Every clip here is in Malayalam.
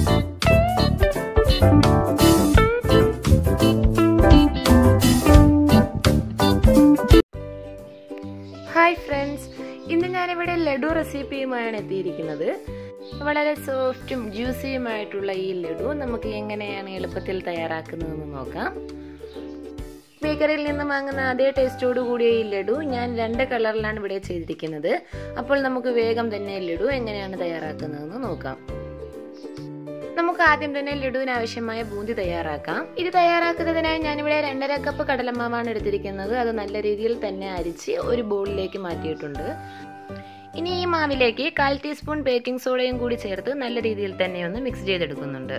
ഹായ് ഫ്രണ്ട്സ് ഇന്ന് ഞാനിവിടെ ലഡു റെസിപ്പിയുമായാണ് എത്തിയിരിക്കുന്നത് വളരെ സോഫ്റ്റും ജ്യൂസിയുമായിട്ടുള്ള ഈ ലഡു നമുക്ക് എങ്ങനെയാണ് എളുപ്പത്തിൽ തയ്യാറാക്കുന്നതെന്ന് നോക്കാം ബേക്കറിയിൽ നിന്ന് വാങ്ങുന്ന അതേ ടേസ്റ്റോട് കൂടിയ ഈ ലഡു ഞാൻ രണ്ട് കളറിലാണ് ഇവിടെ ചെയ്തിരിക്കുന്നത് അപ്പോൾ നമുക്ക് വേഗം തന്നെ ലഡു എങ്ങനെയാണ് തയ്യാറാക്കുന്നതെന്ന് നോക്കാം നമുക്ക് ആദ്യം തന്നെ ലഡുവിന് ആവശ്യമായ ബൂന്തി തയ്യാറാക്കാം ഇത് തയ്യാറാക്കുന്നതിനായി ഞാനിവിടെ രണ്ടര കപ്പ് കടലമാവാണ് എടുത്തിരിക്കുന്നത് അത് നല്ല രീതിയിൽ തന്നെ അരിച്ച് ഒരു ബൗളിലേക്ക് മാറ്റിയിട്ടുണ്ട് ഇനി ഈ മാവിലേക്ക് കാൽ ടീസ്പൂൺ ബേക്കിംഗ് സോഡയും കൂടി ചേർത്ത് നല്ല രീതിയിൽ തന്നെ ഒന്ന് മിക്സ് ചെയ്തെടുക്കുന്നുണ്ട്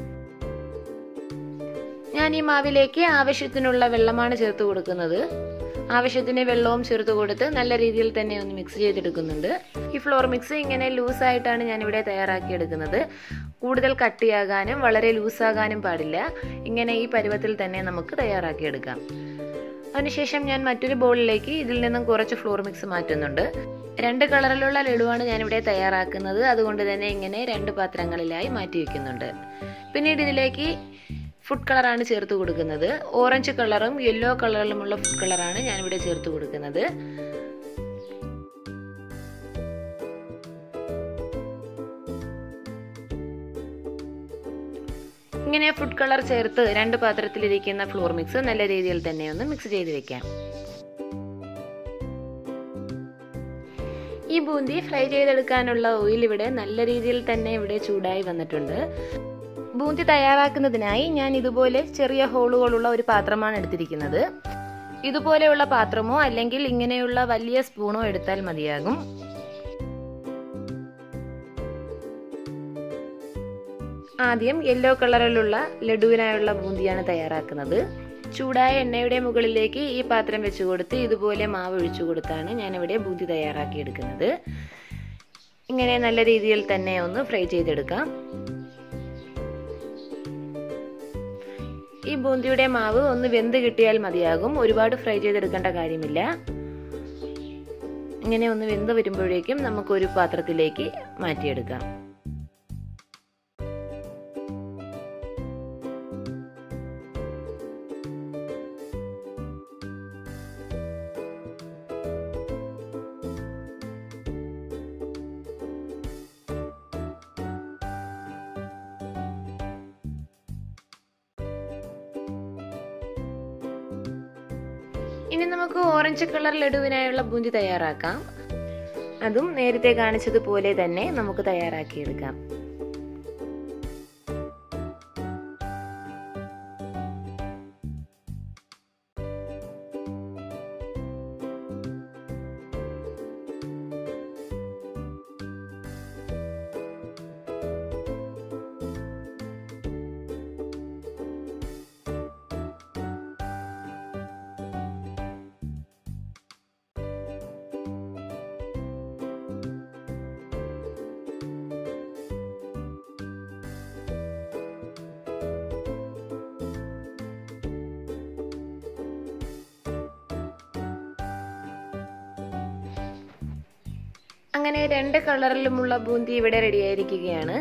ഞാൻ ഈ മാവിലേക്ക് ആവശ്യത്തിനുള്ള വെള്ളമാണ് ചേർത്ത് കൊടുക്കുന്നത് ആവശ്യത്തിന് വെള്ളവും ചേർത്ത് കൊടുത്ത് നല്ല രീതിയിൽ തന്നെ ഒന്ന് മിക്സ് ചെയ്തെടുക്കുന്നുണ്ട് ഈ ഫ്ലോർ മിക്സ് ഇങ്ങനെ ലൂസായിട്ടാണ് ഞാനിവിടെ തയ്യാറാക്കിയെടുക്കുന്നത് കൂടുതൽ കട്ടിയാകാനും വളരെ ലൂസാകാനും പാടില്ല ഇങ്ങനെ ഈ പരുവത്തിൽ തന്നെ നമുക്ക് തയ്യാറാക്കിയെടുക്കാം അതിനുശേഷം ഞാൻ മറ്റൊരു ബൗളിലേക്ക് ഇതിൽ നിന്നും കുറച്ച് ഫ്ലോർ മിക്സ് മാറ്റുന്നുണ്ട് രണ്ട് കളറിലുള്ള ലഡുവാണ് ഞാനിവിടെ തയ്യാറാക്കുന്നത് അതുകൊണ്ട് തന്നെ ഇങ്ങനെ രണ്ട് പാത്രങ്ങളിലായി മാറ്റി വയ്ക്കുന്നുണ്ട് പിന്നീട് ഇതിലേക്ക് ഫുഡ് കളറാണ് ചേർത്ത് കൊടുക്കുന്നത് ഓറഞ്ച് കളറും യെല്ലോ കളറിലുമുള്ള ഫുഡ് കളറാണ് ഞാനിവിടെ ചേർത്ത് കൊടുക്കുന്നത് ഇങ്ങനെ ഫുഡ് കളർ ചേർത്ത് രണ്ട് പാത്രത്തിലിരിക്കുന്ന ഫ്ലോർ മിക്സ് നല്ല രീതിയിൽ തന്നെ ഒന്ന് മിക്സ് ചെയ്ത് വെക്കാം ഈ ബൂന്തി ഫ്രൈ ചെയ്തെടുക്കാനുള്ള ഓയിൽ ഇവിടെ നല്ല രീതിയിൽ തന്നെ ഇവിടെ ചൂടായി വന്നിട്ടുണ്ട് ബൂന്തി തയ്യാറാക്കുന്നതിനായി ഞാൻ ഇതുപോലെ ചെറിയ ഹോളുകളുള്ള ഒരു പാത്രമാണ് എടുത്തിരിക്കുന്നത് ഇതുപോലെയുള്ള പാത്രമോ അല്ലെങ്കിൽ ഇങ്ങനെയുള്ള വലിയ സ്പൂണോ എടുത്താൽ മതിയാകും ആദ്യം യെല്ലോ കളറിലുള്ള ലഡുവിനായുള്ള ബൂന്തിയാണ് തയ്യാറാക്കുന്നത് ചൂടായ എണ്ണയുടെ മുകളിലേക്ക് ഈ പാത്രം വെച്ച് കൊടുത്ത് ഇതുപോലെ മാവ് ഒഴിച്ചു കൊടുത്താണ് ഞാനിവിടെ ബൂന്തി തയ്യാറാക്കിയെടുക്കുന്നത് ഇങ്ങനെ നല്ല രീതിയിൽ തന്നെ ഒന്ന് ഫ്രൈ ചെയ്തെടുക്കാം ഈ ബൂന്തിയുടെ മാവ് ഒന്ന് വെന്ത് കിട്ടിയാൽ മതിയാകും ഒരുപാട് ഫ്രൈ ചെയ്തെടുക്കേണ്ട കാര്യമില്ല ഇങ്ങനെ ഒന്ന് വെന്ത് വരുമ്പോഴേക്കും നമുക്ക് ഒരു പാത്രത്തിലേക്ക് മാറ്റിയെടുക്കാം ഇനി നമുക്ക് ഓറഞ്ച് കളർ ലഡുവിനായുള്ള ബൂന്തി തയ്യാറാക്കാം അതും നേരത്തെ കാണിച്ചതുപോലെ തന്നെ നമുക്ക് തയ്യാറാക്കിയെടുക്കാം അങ്ങനെ രണ്ട് കളറിലുമുള്ള ബൂന്തി ഇവിടെ റെഡിയായിരിക്കുകയാണ്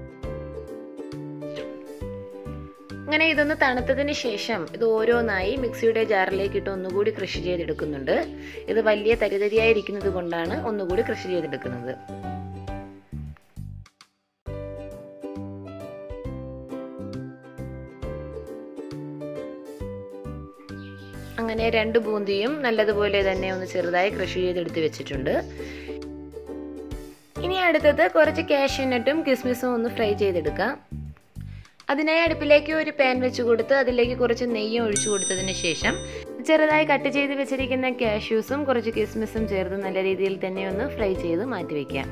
അങ്ങനെ ഇതൊന്ന് തണുത്തതിന് ശേഷം ഇത് ഓരോന്നായി മിക്സിയുടെ ജാറിലേക്ക് ഇട്ട് ഒന്നുകൂടി കൃഷി ചെയ്തെടുക്കുന്നുണ്ട് ഇത് വലിയ തരിതരിയായിരിക്കുന്നത് കൊണ്ടാണ് ഒന്നുകൂടി കൃഷി ചെയ്തെടുക്കുന്നത് അങ്ങനെ രണ്ട് ബൂന്തിയും നല്ലതുപോലെ തന്നെ ഒന്ന് ചെറുതായി കൃഷി ചെയ്തെടുത്ത് വെച്ചിട്ടുണ്ട് ഇനി അടുത്തത് കുറച്ച് കാഷ്യനട്ടും കിസ്മിസും ഒന്ന് ഫ്രൈ ചെയ്തെടുക്കാം അതിനായി അടുപ്പിലേക്ക് ഒരു പാൻ വെച്ച് കൊടുത്ത് അതിലേക്ക് കുറച്ച് നെയ്യും ഒഴിച്ചു കൊടുത്തതിന് ശേഷം ചെറുതായി കട്ട് ചെയ്ത് വെച്ചിരിക്കുന്ന കാഷ്യൂസും കുറച്ച് കിസ്മിസും ചേർത്ത് നല്ല രീതിയിൽ തന്നെ ഒന്ന് ഫ്രൈ ചെയ്ത് മാറ്റി വയ്ക്കാം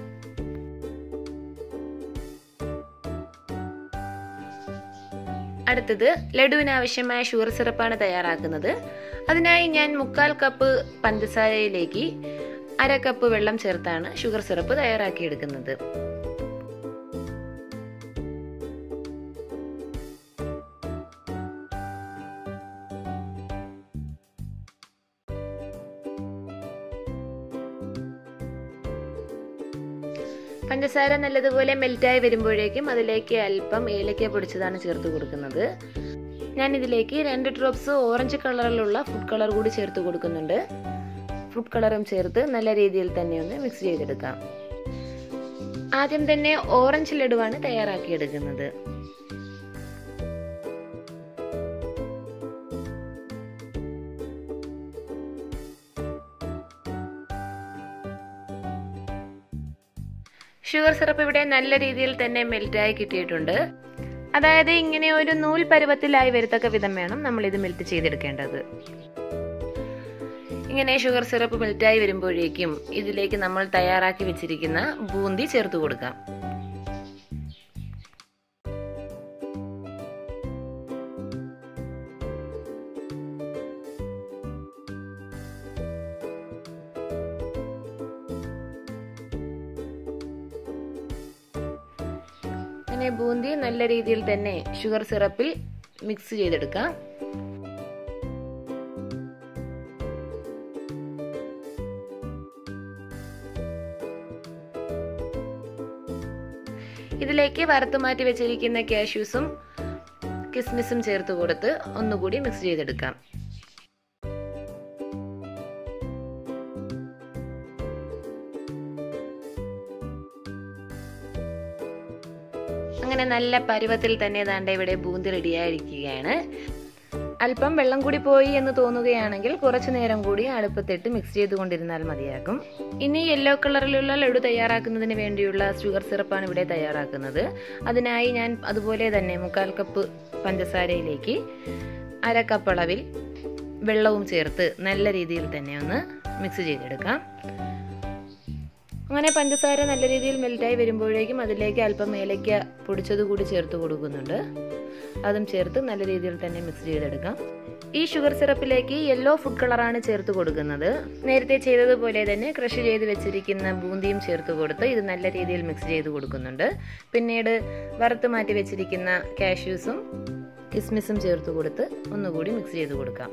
അടുത്തത് ലഡുവിന് ആവശ്യമായ ഷുഗർ സിറപ്പാണ് തയ്യാറാക്കുന്നത് അതിനായി ഞാൻ മുക്കാൽ കപ്പ് പഞ്ചസാരയിലേക്ക് അര കപ്പ് വെള്ളം ചേർത്താണ് ഷുഗർ സിറപ്പ് തയ്യാറാക്കിയെടുക്കുന്നത് പഞ്ചസാര നല്ലതുപോലെ മെൽറ്റായി വരുമ്പോഴേക്കും അതിലേക്ക് അല്പം ഏലക്ക പൊടിച്ചതാണ് ചേർത്ത് കൊടുക്കുന്നത് ഞാൻ ഇതിലേക്ക് രണ്ട് ഡ്രോപ്സ് ഓറഞ്ച് കളറിലുള്ള ഫുഡ് കളർ കൂടി ചേർത്ത് കൊടുക്കുന്നുണ്ട് ഫുഡ് കളറും ചേർത്ത് നല്ല രീതിയിൽ തന്നെ ഒന്ന് മിക്സ് ചെയ്തെടുക്കാം ആദ്യം തന്നെ ഓറഞ്ച് ലഡുവാണ് തയ്യാറാക്കിയെടുക്കുന്നത് ഷുഗർ സിറപ്പ് ഇവിടെ നല്ല രീതിയിൽ തന്നെ മെൽറ്റായി കിട്ടിയിട്ടുണ്ട് അതായത് ഇങ്ങനെ ഒരു നൂൽ പരുവത്തിലായി വരത്തക്ക വിധം വേണം നമ്മൾ ഇത് മെൽറ്റ് ചെയ്തെടുക്കേണ്ടത് ഇങ്ങനെ ഷുഗർ സിറപ്പ് മെൽറ്റായി വരുമ്പോഴേക്കും ഇതിലേക്ക് നമ്മൾ തയ്യാറാക്കി വെച്ചിരിക്കുന്ന ബൂന്തി ചേർത്ത് കൊടുക്കാം അങ്ങനെ ബൂന്തി നല്ല രീതിയിൽ തന്നെ ഷുഗർ സിറപ്പിൽ മിക്സ് ചെയ്തെടുക്കാം ഇതിലേക്ക് വറുത്തു മാറ്റി വെച്ചിരിക്കുന്ന കാഷ്യൂസും കിസ്മിസും ചേർത്ത് കൊടുത്ത് ഒന്നുകൂടി മിക്സ് ചെയ്തെടുക്കാം അങ്ങനെ നല്ല പരുവത്തിൽ തന്നെ ദാണ്ട ഇവിടെ ബൂന്തി റെഡിയായിരിക്കുകയാണ് അല്പം വെള്ളം കൂടി പോയി എന്ന് തോന്നുകയാണെങ്കിൽ കുറച്ചു നേരം കൂടി അടുപ്പത്തിട്ട് മിക്സ് ചെയ്തുകൊണ്ടിരുന്നാൽ മതിയാകും ഇനി യെല്ലോ കളറിലുള്ള ലഡു തയ്യാറാക്കുന്നതിന് വേണ്ടിയുള്ള ഷുഗർ സിറപ്പാണ് ഇവിടെ തയ്യാറാക്കുന്നത് അതിനായി ഞാൻ അതുപോലെ തന്നെ മുക്കാൽ കപ്പ് പഞ്ചസാരയിലേക്ക് അര കപ്പ് അളവിൽ വെള്ളവും ചേർത്ത് നല്ല രീതിയിൽ തന്നെ ഒന്ന് മിക്സ് ചെയ്തെടുക്കാം അങ്ങനെ പഞ്ചസാര നല്ല രീതിയിൽ മെൽറ്റായി വരുമ്പോഴേക്കും അതിലേക്ക് അല്പം ഏലയ്ക്ക പൊടിച്ചത് കൂടി ചേർത്ത് കൊടുക്കുന്നുണ്ട് അതും ചേർത്ത് നല്ല രീതിയിൽ തന്നെ മിക്സ് ചെയ്തെടുക്കാം ഈ ഷുഗർ സിറപ്പിലേക്ക് യെല്ലോ ഫുഡ് കളറാണ് ചേർത്ത് കൊടുക്കുന്നത് നേരത്തെ ചെയ്തതുപോലെ തന്നെ ക്രഷ് ചെയ്ത് വെച്ചിരിക്കുന്ന ബൂന്തിയും ചേർത്ത് കൊടുത്ത് ഇത് നല്ല രീതിയിൽ മിക്സ് ചെയ്ത് കൊടുക്കുന്നുണ്ട് പിന്നീട് വറുത്ത് മാറ്റി വെച്ചിരിക്കുന്ന കാഷ്യൂസും കിസ്മിസും ചേർത്ത് കൊടുത്ത് ഒന്നുകൂടി മിക്സ് ചെയ്ത് കൊടുക്കാം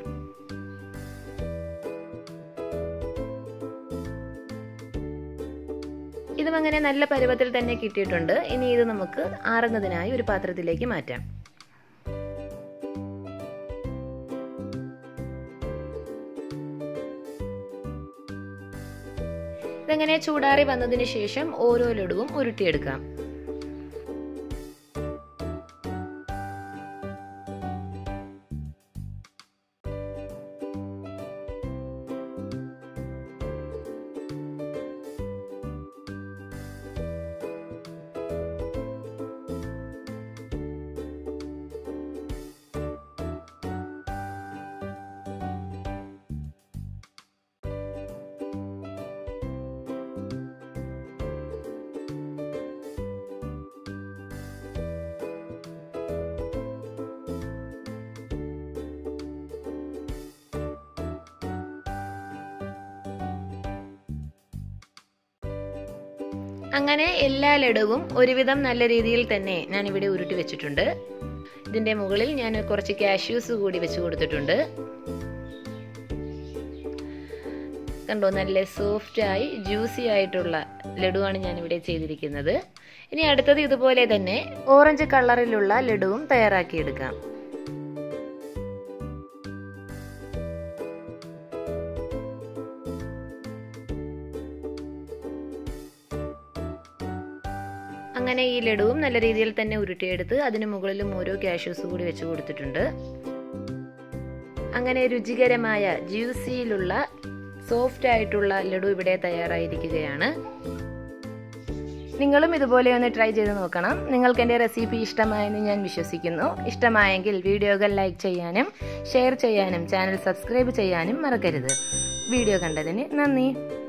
ഇതും അങ്ങനെ നല്ല പരുവത്തിൽ തന്നെ കിട്ടിയിട്ടുണ്ട് ഇനി ഇത് നമുക്ക് ആറുന്നതിനായി ഒരു പാത്രത്തിലേക്ക് മാറ്റാം ഇതങ്ങനെ ചൂടാറി വന്നതിന് ശേഷം ഓരോ ലഡുവും ഉരുട്ടിയെടുക്കാം അങ്ങനെ എല്ലാ ലഡുവും ഒരുവിധം നല്ല രീതിയിൽ തന്നെ ഞാൻ ഇവിടെ ഉരുട്ടി വെച്ചിട്ടുണ്ട് ഇതിന്റെ മുകളിൽ ഞാൻ കുറച്ച് കാഷ്യൂസ് കൂടി വെച്ച് കൊടുത്തിട്ടുണ്ട് കണ്ടോ നല്ല സോഫ്റ്റ് ആയി ജ്യൂസി ആയിട്ടുള്ള ലഡുവാണ് ഞാൻ ഇവിടെ ചെയ്തിരിക്കുന്നത് ഇനി അടുത്തത് ഇതുപോലെ തന്നെ ഓറഞ്ച് കളറിലുള്ള ലഡുവും തയ്യാറാക്കിയെടുക്കാം അങ്ങനെ ഈ ലഡുവും നല്ല രീതിയിൽ തന്നെ ഉരുട്ടിയെടുത്ത് അതിന് മുകളിലും ഓരോ കാഷ്യൂസ് കൂടി വെച്ച് കൊടുത്തിട്ടുണ്ട് അങ്ങനെ രുചികരമായ ജ്യൂസിയിലുള്ള സോഫ്റ്റ് ആയിട്ടുള്ള ലഡു ഇവിടെ തയ്യാറായിരിക്കുകയാണ് നിങ്ങളും ഇതുപോലെ ഒന്ന് ട്രൈ ചെയ്ത് നോക്കണം നിങ്ങൾക്ക് എൻ്റെ റെസിപ്പി ഇഷ്ടമായെന്ന് ഞാൻ വിശ്വസിക്കുന്നു ഇഷ്ടമായെങ്കിൽ വീഡിയോകൾ ലൈക്ക് ചെയ്യാനും ഷെയർ ചെയ്യാനും ചാനൽ സബ്സ്ക്രൈബ് ചെയ്യാനും മറക്കരുത് വീഡിയോ കണ്ടതിന് നന്ദി